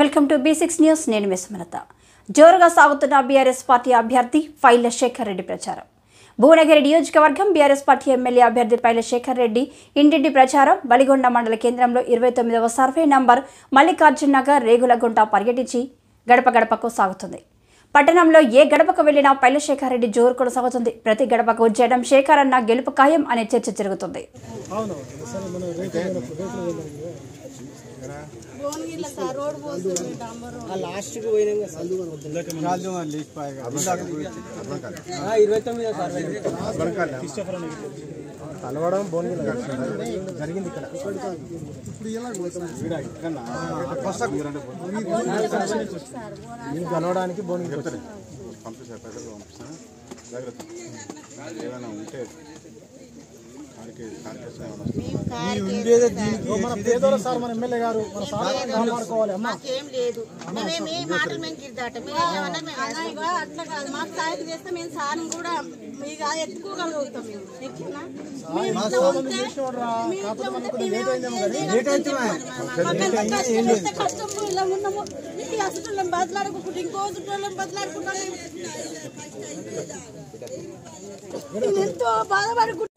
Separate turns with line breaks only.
Welcome to B six news నేను మిస్మలత జోరుగా సాగుతున్న బీఆర్ఎస్ పార్టీ అభ్యర్థి ఫైళ్ల శేఖర్ రెడ్డి ప్రచారం భువనగిరి నియోజకవర్గం బీఆర్ఎస్ పార్టీ ఎమ్మెల్యే అభ్యర్థి పైల శేఖర్ రెడ్డి ఇంటింటి ప్రచారం బలిగొండ మండల కేంద్రంలో ఇరవై తొమ్మిదవ సర్వే నంబర్ మల్లికార్జున్ నగర్ రేగులగుంట పర్యటించి గడప గడపకు సాగుతుంది పట్టణంలో ఏ గడపకు వెళ్లినా పైల శేఖర్ రెడ్డి జోరు కొనసాగుతుంది ప్రతి గడపకు జడం శేఖర్ అన్న గెలుపు ఖాయం అనే చర్చ జరుగుతుంది
అవును సరే మన రేట్లు రేట్లు
భువనగిరిలో సార్ రోడ్ పోతుంది డాంబర్ రోడ్.
లాస్ట్కి పోయినాం ఇరవై తొమ్మిది సార్ కలవడం బోన్గిల జరిగింది ఇక్కడ మీరు కలవడానికి బోన్గిల్
పంపిస్తారు ప్రజలు పంపిస్తాను జాగ్రత్త ఏదైనా ఉంటే వారికి కార్యక్రమం ఏమైనా వస్తే
మేము కారు
మన పేదోళ్ళ సార్ మన ఎమ్మెల్యే గారు మన సార్ కాపాడుకోవాలి అమ్మ
మాకేం లేదు మేము మీ మాటలు మేము కిర్దాట మీరు ఏమన్నా మేము
ఇగో అట్లా కాదు మాకు సాయం చేస్తే మేము సాయం కూడా ఇక ఎత్తుకోగలుగుతాం మేము ఎక్కినా మేము ఇట్లా ఉంటే మేము ఇట్లా ఉంటే మేమేమో చేస్తే కష్టము ఇలా ఉన్నాము ఇంటి అసలు బతలాడుకుంటుంటే ఇంకో చుట్టాలను బతలాడుకుంటాం ఎంతో బాధపడుకుంటాం